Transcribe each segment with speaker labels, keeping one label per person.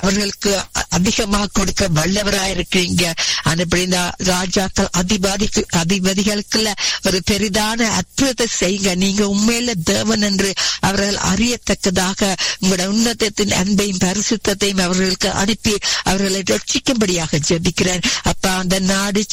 Speaker 1: அவர்களுக்கு அதிகமாக கொடுக்க வல்லவராயிருக்கீங்க அனுப்படி இந்த ராஜாக்கள் அதிபதி அதிபதிகளுக்குள்ள ஒரு பெரிதான அற்புதத்தை செய்யுங்க நீங்க உண்மையில தேவன் என்று அவர்கள் அறியத்தக்கதாக உங்களோட உன்னதத்தின் அன்பையும் பரிசுத்தையும் அவர்களுக்கு அனுப்பி அவர்களை ரட்சிக்கும்படியாக ஜெபிக்கிறேன் அப்பா அந்த நாடு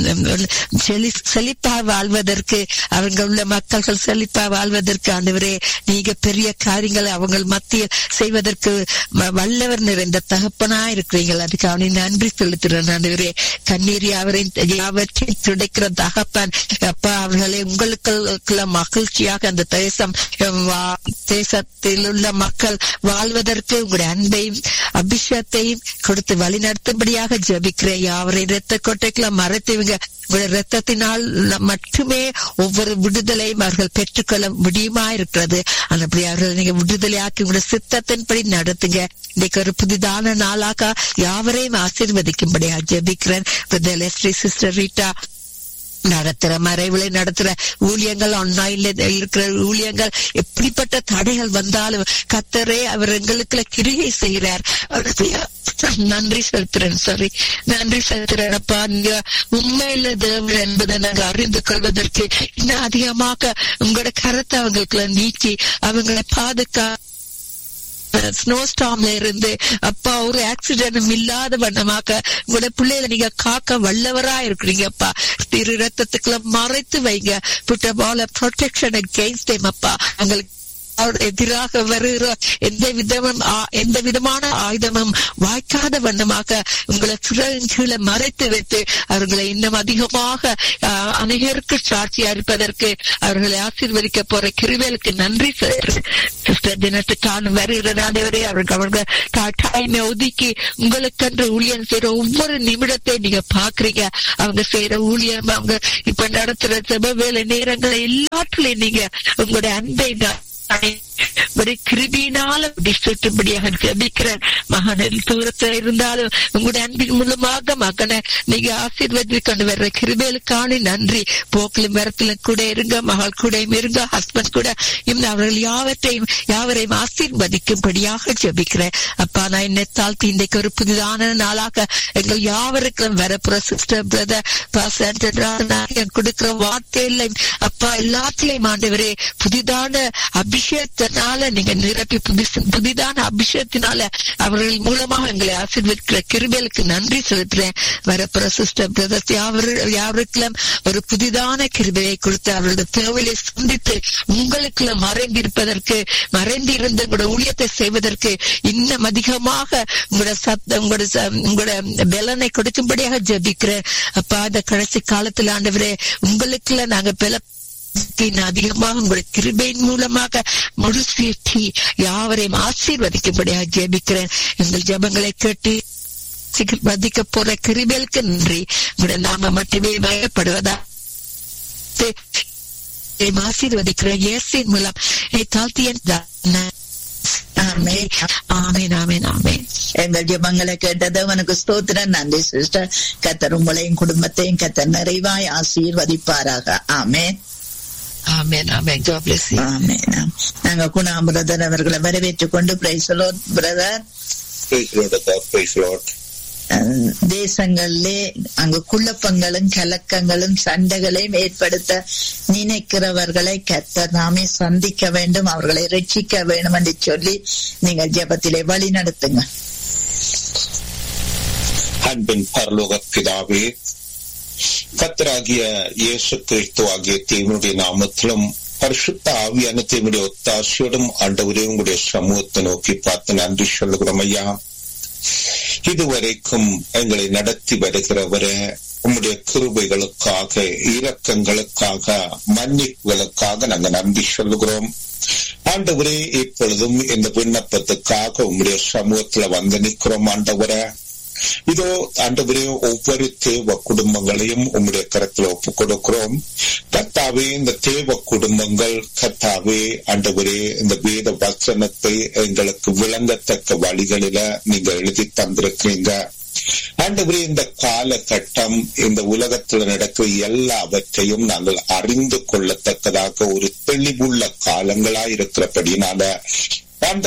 Speaker 1: செழிப்பா வாழ்வதற்கு அவங்க உள்ள மக்கள்கள் செழிப்பா வாழ்வதற்கு ஆண்டவரே நீங்க பெரிய காரியங்களை அவங்க மத்தியில் செய்வதற்கு வல்லவர் நிறைந்த தகப்பனா இருக்கிறீர்கள் அதுக்கு அவனை நன்றி செலுத்துறேன் ஆண்டவரே கண்ணீர் யாவரையும் யாவற்றையும் துடைக்கிற தகப்பன் அப்பா அவர்களை உங்களுக்கு மகிழ்ச்சியாக அந்த தேசம் தேசத்தில் உள்ள மக்கள் வாழ்வதற்கு உங்களுடைய அன்பையும் அபிஷேகத்தையும் கொடுத்து வழிநடத்தும்படியாக ஜபிக்கிறேன் யாவரை இரத்த கொட்டைக்குள்ள மறைத்துவங்க உங்களுடைய ரத்தத்தினால் மட்டுமே ஒவ்வொரு விடுதலையும் அவர்கள் பெற்றுக்கொள்ள முடியுமா இருக்கிறது அந்தபடி அவர்கள் நீங்க விடுதலையாக்கி உங்களுடைய சித்தத்தின்படி நடத்துங்க இன்னைக்கு ஒரு புதிதான நாளாக யாவரையும் ஆசீர்வதிக்கும்படியா ஜெபிக்கிறேன் சிஸ்டர் ரீட்டா நடத்துற மறைவுலை நடத்துற ஊழியங்கள் ஆன்லைன்ல இருக்கிற ஊழியங்கள் எப்படிப்பட்ட தடைகள் வந்தாலும் கத்தரே அவர் எங்களுக்கு கிரியை செய்கிறார் நன்றி செலுத்துறேன் சாரி நன்றி செலுத்துறேன் அப்பா நீங்க உண்மையில தேவன் என்பதை நாங்க அறிந்து கொள்வதற்கு இன்னும் அதிகமாக உங்களோட கரத்தை அவங்களுக்கு நீக்கி அவங்களை பாதுகா ஸ்னோ ஸ்டாம்ல இருந்து அப்பா ஒரு ஆக்சிடென்டும் இல்லாத வண்ணமாக உங்களோட பிள்ளைகளை நீங்க காக்க வல்லவரா இருக்கிறீங்கப்பா திரு ரத்தத்துக்குள்ள மறைத்து வைங்க புட்ட பால ப்ரொடெக்ஷன் அகெயின்ஸ்ட் அப்பா அவங்களுக்கு எதிராக வருகிற எந்த விதமும் எந்த விதமான ஆயுதமும் வாய்க்காத வண்ணமாக உங்களை கீழே மறைத்து வைத்து அவர்களை இன்னும் அதிகமாக அநேகருக்கு சாட்சியா இருப்பதற்கு அவர்களை ஆசீர்வதிக்க போற கிருவேலுக்கு நன்றி சிஸ்டர் தினத்துக்கான வருகிற நாடவரே அவர்கள் அவர்கள் டைமை ஒதுக்கி உங்களுக்கென்று ஊழியம் செய்யற ஒவ்வொரு நிமிடத்தை நீங்க பாக்குறீங்க அவங்க செய்யற ஊழியம் அவங்க இப்ப நடத்துற செப வேலை நேரங்களை எல்லாத்துலயும் நீங்க உங்களுடைய அன்பை ஒரு கிருபியினால சுற்றும்படியாக ஜபிக்கிறேன் மகனில் தூரத்தில் இருந்தாலும் உங்களுடைய அன்பின் மூலமாக மகனை நீங்க ஆசீர்வதி கொண்டு வர்ற கிருபேலுக்கான நன்றி போக்கிலும் மரத்திலும் கூட இருங்க மகள் கூட இருங்க ஹஸ்பண்ட் கூட இன்னும் அவர்கள் யாவற்றையும் யாவரையும் ஆசீர்வதிக்கும்படியாக ஜபிக்கிறேன் அப்பா நான் என்னை தாழ்த்தி இன்றைக்கு ஒரு புதிதான நாளாக எங்கள் யாவருக்கும் வரப்புற சிஸ்டர் பிரதர் கொடுக்கிற வார்த்தையில அப்பா எல்லாத்திலையும் ஆண்டவரே புதிதான அபிஷேகத்தினால நீங்க நிரப்பி புதிதான அபிஷேகத்தினால அவர்கள் மூலமாக எங்களை ஆசீர்வதிக்கிற கிருபேலுக்கு நன்றி செலுத்துறேன் வரப்புற சிஸ்டர் பிரதர்ஸ் யாவருக்கெல்லாம் ஒரு புதிதான கிருபையை கொடுத்து அவர்களுடைய தேவையை சந்தித்து உங்களுக்குள்ள மறைந்திருப்பதற்கு மறைந்திருந்த உங்களோட ஊழியத்தை செய்வதற்கு இன்னும் அதிகமாக உங்களோட சத்த உங்களோட உங்களோட பலனை கொடுக்கும்படியாக ஜபிக்கிறேன் அப்பா அந்த கடைசி காலத்துல ஆண்டவரே உங்களுக்குள்ள நாங்க பல அதிகமாக உங்களுடைய கிருபையின் மூலமாக முழுசேற்றி யாவரையும் ஆசீர்வதிக்கும்படியாக ஜெபிக்கிறேன் எங்கள் ஜபங்களை கேட்டு வதிக்க போற கிருபேலுக்கு நன்றி உங்களுடைய நாம மட்டுமே பயப்படுவதா ஆசீர்வதிக்கிற இயேசின் மூலம் தாழ்த்தியன்
Speaker 2: எங்கள் ஜபங்களை கேட்டது உனக்கு ஸ்தோத்திரம் நன்றி சிஸ்டர் கத்தர் உங்களையும் குடும்பத்தையும் கத்தர் நிறைவாய் ஆசீர்வதிப்பாராக ஆமேன் நாங்க குணா பிரதர் அவர்களை வரவேற்றுக் கொண்டு பிரைசலோட் பிரதர் தேசங்களிலே அங்கு குழப்பங்களும் கலக்கங்களும் சண்டைகளையும் ஏற்படுத்த நினைக்கிறவர்களை கத்தர் நாமே சந்திக்க வேண்டும் அவர்களை ரட்சிக்க வேண்டும் என்று சொல்லி நீங்கள் ஜபத்திலே வழி நடத்துங்க
Speaker 3: அன்பின் பரலோக பிதாவே கத்தராகிய இயேசு கிறிஸ்து ஆகிய தேவனுடைய நாமத்திலும் பரிசுத்த ஆவியான தேவனுடைய ஒத்தாசையோடும் ஆண்டவரே உங்களுடைய சமூகத்தை நோக்கி பார்த்து நன்றி சொல்லுகிறோம் ஐயா இதுவரைக்கும் எங்களை நடத்தி வருகிறவரை உம்முடைய கிருபைகளுக்காக இரக்கங்களுக்காக மன்னிப்புகளுக்காக நாங்கள் நன்றி சொல்லுகிறோம் ஆண்டவரே இப்பொழுதும் இந்த விண்ணப்பத்துக்காக உம்முடைய சமூகத்துல வந்து நிற்கிறோம் ஆண்டவரை இதோ ஆண்டவரே ஒவ்வொரு தேவ குடும்பங்களையும் உம்முடைய கரத்துல ஒப்பு கொடுக்கிறோம் கத்தாவே இந்த தேவ குடும்பங்கள் கத்தாவே ஆண்டவரே இந்த வேத வசனத்தை எங்களுக்கு விளங்கத்தக்க வழிகளில நீங்க எழுதி தந்திருக்கிறீங்க ஆண்டவரே இந்த காலகட்டம் இந்த உலகத்துல நடக்கிற எல்லாவற்றையும் நாங்கள் அறிந்து கொள்ளத்தக்கதாக ஒரு தெளிவுள்ள காலங்களா இருக்கிறபடினால